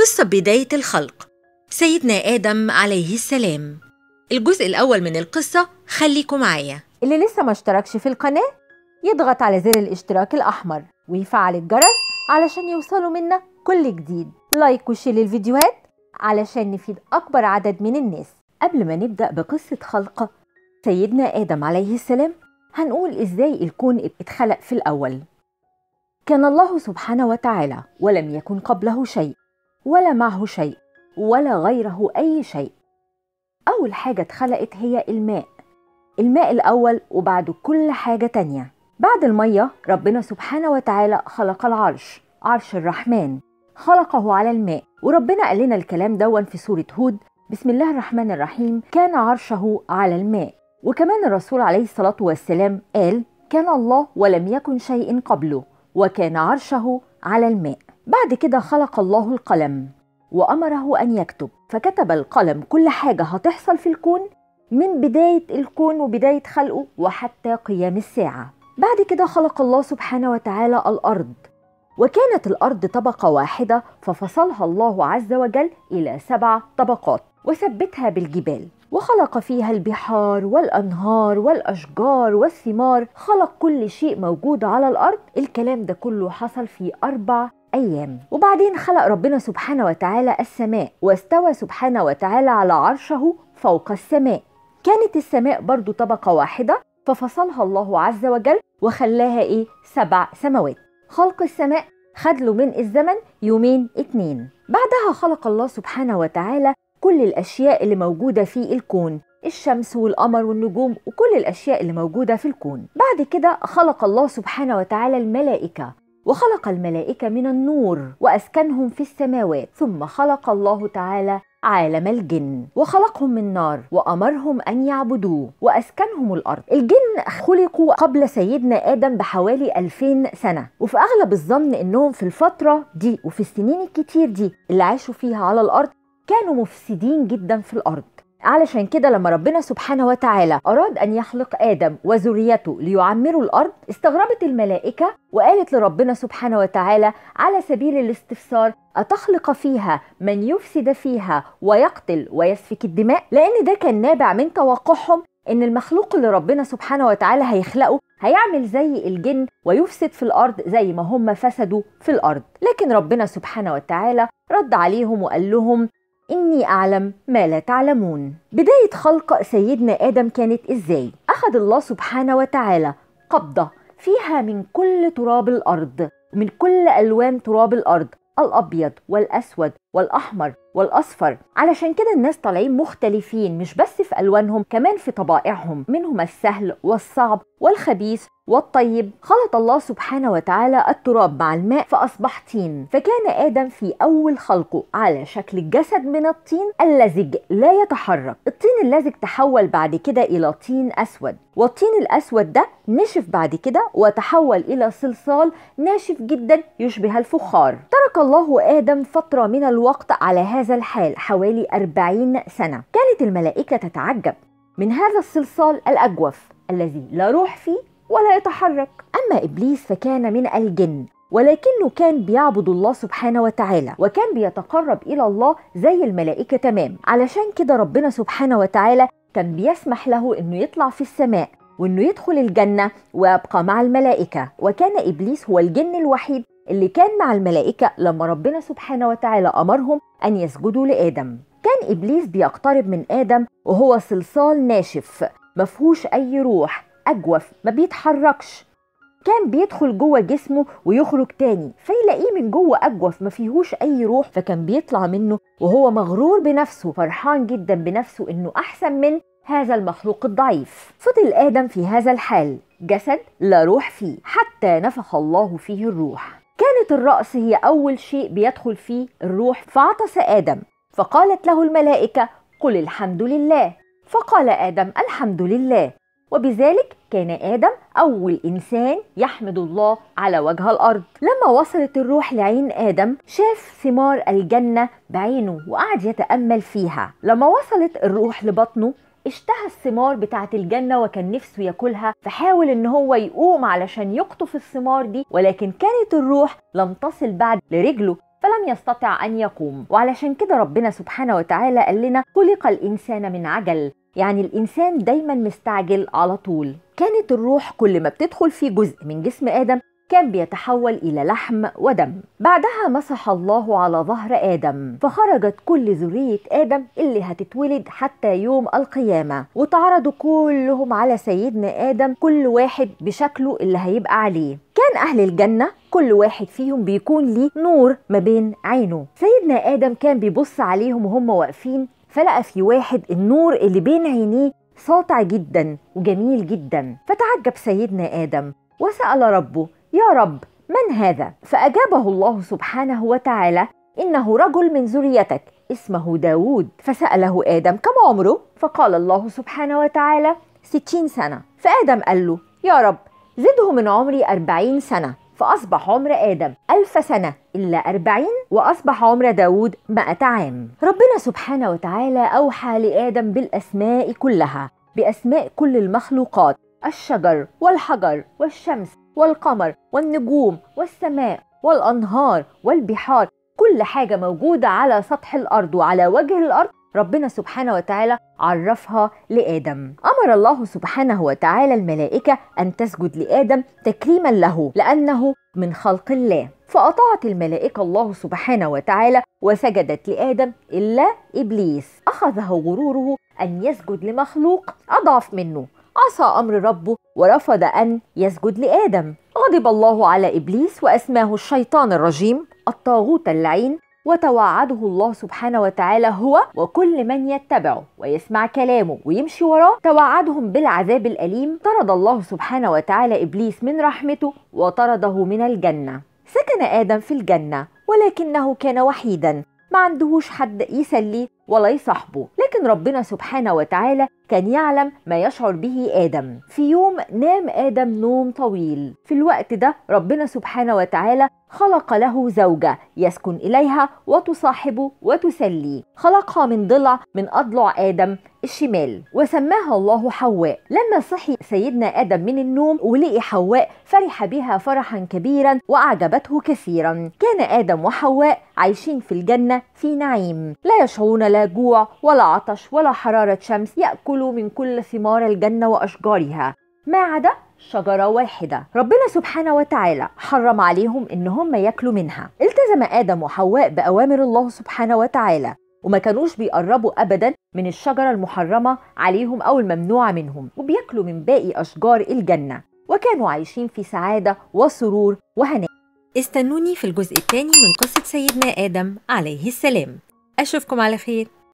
قصة بداية الخلق سيدنا آدم عليه السلام الجزء الأول من القصة خليكم معايا اللي لسه ما اشتركش في القناة يضغط على زر الاشتراك الأحمر ويفعل الجرس علشان يوصلوا منا كل جديد لايك وشير للفيديوهات علشان نفيد أكبر عدد من الناس قبل ما نبدأ بقصة خلق سيدنا آدم عليه السلام هنقول إزاي الكون اتخلق في الأول كان الله سبحانه وتعالى ولم يكن قبله شيء ولا معه شيء ولا غيره أي شيء أول حاجة اتخلقت هي الماء الماء الأول وبعده كل حاجة تانية بعد المية ربنا سبحانه وتعالى خلق العرش عرش الرحمن خلقه على الماء وربنا قال لنا الكلام دون في سورة هود بسم الله الرحمن الرحيم كان عرشه على الماء وكمان الرسول عليه الصلاة والسلام قال كان الله ولم يكن شيء قبله وكان عرشه على الماء بعد كده خلق الله القلم وأمره أن يكتب فكتب القلم كل حاجة هتحصل في الكون من بداية الكون وبداية خلقه وحتى قيام الساعة بعد كده خلق الله سبحانه وتعالى الأرض وكانت الأرض طبقة واحدة ففصلها الله عز وجل إلى سبع طبقات وثبتها بالجبال وخلق فيها البحار والأنهار والأشجار والثمار خلق كل شيء موجود على الأرض الكلام ده كله حصل في أربع أيام وبعدين خلق ربنا سبحانه وتعالى السماء واستوى سبحانه وتعالى على عرشه فوق السماء كانت السماء برضو طبقة واحدة ففصلها الله عز وجل وخلاها إيه سبع سماوات خلق السماء خد له من الزمن يومين اتنين بعدها خلق الله سبحانه وتعالى كل الأشياء اللي موجودة في الكون الشمس والقمر والنجوم وكل الأشياء اللي موجودة في الكون بعد كده خلق الله سبحانه وتعالى الملائكة وخلق الملائكة من النور وأسكنهم في السماوات ثم خلق الله تعالى عالم الجن وخلقهم من نار وأمرهم أن يعبدوه وأسكنهم الأرض الجن خلقوا قبل سيدنا آدم بحوالي 2000 سنة وفي أغلب الظن إنهم في الفترة دي وفي السنين الكتير دي اللي عاشوا فيها على الأرض كانوا مفسدين جدا في الأرض علشان كده لما ربنا سبحانه وتعالى أراد أن يخلق آدم وذريته ليعمروا الأرض استغربت الملائكة وقالت لربنا سبحانه وتعالى على سبيل الاستفسار أتخلق فيها من يفسد فيها ويقتل ويسفك الدماء لأن ده كان نابع من توقعهم إن المخلوق اللي ربنا سبحانه وتعالى هيخلقه هيعمل زي الجن ويفسد في الأرض زي ما هم فسدوا في الأرض لكن ربنا سبحانه وتعالى رد عليهم وقال لهم إني أعلم ما لا تعلمون بداية خلق سيدنا آدم كانت إزاي؟ أخذ الله سبحانه وتعالى قبضة فيها من كل تراب الأرض من كل ألوان تراب الأرض الأبيض والأسود والأحمر والأصفر علشان كده الناس طالعين مختلفين مش بس في ألوانهم كمان في طبائعهم منهم السهل والصعب والخبيث والطيب خلط الله سبحانه وتعالى التراب مع الماء فأصبح طين فكان آدم في أول خلقه على شكل جسد من الطين اللزج لا يتحرك الطين اللزج تحول بعد كده إلى طين أسود والطين الأسود ده نشف بعد كده وتحول إلى صلصال ناشف جدا يشبه الفخار ترك الله آدم فترة من الوقت على هذا الحال حوالي أربعين سنة كانت الملائكة تتعجب من هذا الصلصال الأجوف الذي لا روح فيه ولا يتحرك أما إبليس فكان من الجن ولكنه كان بيعبد الله سبحانه وتعالى وكان بيتقرب إلى الله زي الملائكة تمام علشان كده ربنا سبحانه وتعالى كان بيسمح له إنه يطلع في السماء وإنه يدخل الجنة ويبقى مع الملائكة وكان إبليس هو الجن الوحيد اللي كان مع الملائكة لما ربنا سبحانه وتعالى أمرهم أن يسجدوا لآدم كان إبليس بيقترب من آدم وهو صلصال ناشف مفهوش أي روح أجوف ما بيتحركش كان بيدخل جوه جسمه ويخرج تاني فيلاقيه من جوه أجوف ما فيهوش أي روح فكان بيطلع منه وهو مغرور بنفسه فرحان جدا بنفسه إنه أحسن من هذا المخلوق الضعيف فضل آدم في هذا الحال جسد لا روح فيه حتى نفخ الله فيه الروح كانت الرأس هي أول شيء بيدخل فيه الروح فعطس آدم فقالت له الملائكة قل الحمد لله فقال آدم الحمد لله وبذلك كان آدم أول إنسان يحمد الله على وجه الأرض لما وصلت الروح لعين آدم شاف ثمار الجنة بعينه وقعد يتأمل فيها لما وصلت الروح لبطنه اشتهى الثمار بتاعت الجنة وكان نفسه ياكلها فحاول ان هو يقوم علشان يقطف الثمار دي ولكن كانت الروح لم تصل بعد لرجله فلم يستطع أن يقوم وعلشان كده ربنا سبحانه وتعالى قال لنا خلق الإنسان من عجل يعني الإنسان دايما مستعجل على طول كانت الروح كل ما بتدخل في جزء من جسم آدم كان بيتحول إلى لحم ودم بعدها مسح الله على ظهر آدم فخرجت كل ذرية آدم اللي هتتولد حتى يوم القيامة وتعرضوا كلهم على سيدنا آدم كل واحد بشكله اللي هيبقى عليه كان أهل الجنة كل واحد فيهم بيكون ليه نور ما بين عينه سيدنا آدم كان بيبص عليهم وهم واقفين فلقى في واحد النور اللي بين عينيه ساطع جدا وجميل جدا فتعجب سيدنا آدم وسأل ربه يا رب من هذا؟ فأجابه الله سبحانه وتعالى إنه رجل من ذريتك اسمه داود فسأله آدم كم عمره؟ فقال الله سبحانه وتعالى ستين سنة فآدم قال له يا رب زده من عمري أربعين سنة فأصبح عمر آدم ألف سنة إلا أربعين وأصبح عمر داود مئة عام ربنا سبحانه وتعالى أوحى لآدم بالأسماء كلها بأسماء كل المخلوقات الشجر والحجر والشمس والقمر والنجوم والسماء والأنهار والبحار كل حاجة موجودة على سطح الأرض وعلى وجه الأرض ربنا سبحانه وتعالى عرفها لآدم أمر الله سبحانه وتعالى الملائكة أن تسجد لآدم تكريما له لأنه من خلق الله فأطاعت الملائكة الله سبحانه وتعالى وسجدت لآدم إلا إبليس أخذه غروره أن يسجد لمخلوق أضعف منه عصى أمر ربه ورفض أن يسجد لآدم غضب الله على إبليس وأسماه الشيطان الرجيم الطاغوت اللعين وتوعده الله سبحانه وتعالى هو وكل من يتبعه ويسمع كلامه ويمشي وراه توعدهم بالعذاب الأليم طرد الله سبحانه وتعالى إبليس من رحمته وطرده من الجنة سكن آدم في الجنة ولكنه كان وحيدا ما عندهوش حد يسليه ولا يصاحبه لكن ربنا سبحانه وتعالى كان يعلم ما يشعر به آدم في يوم نام آدم نوم طويل في الوقت ده ربنا سبحانه وتعالى خلق له زوجة يسكن إليها وتصاحبه وتسليه خلقها من ضلع من أضلع آدم الشمال وسماها الله حواء لما صحي سيدنا آدم من النوم ولقي حواء فرح بها فرحا كبيرا وأعجبته كثيرا كان آدم وحواء عايشين في الجنة في نعيم لا يشعرون لا جوع ولا عطش ولا حرارة شمس يأكلوا من كل ثمار الجنة وأشجارها ما عدا شجرة واحدة ربنا سبحانه وتعالى حرم عليهم إن هم ياكلوا منها التزم آدم وحواء بأوامر الله سبحانه وتعالى وما كانوش بيقربوا أبدا من الشجرة المحرمة عليهم أو الممنوعة منهم وبياكلوا من باقي أشجار الجنة وكانوا عايشين في سعادة وسرور وهناء استنوني في الجزء الثاني من قصة سيدنا آدم عليه السلام أشوفكم على خير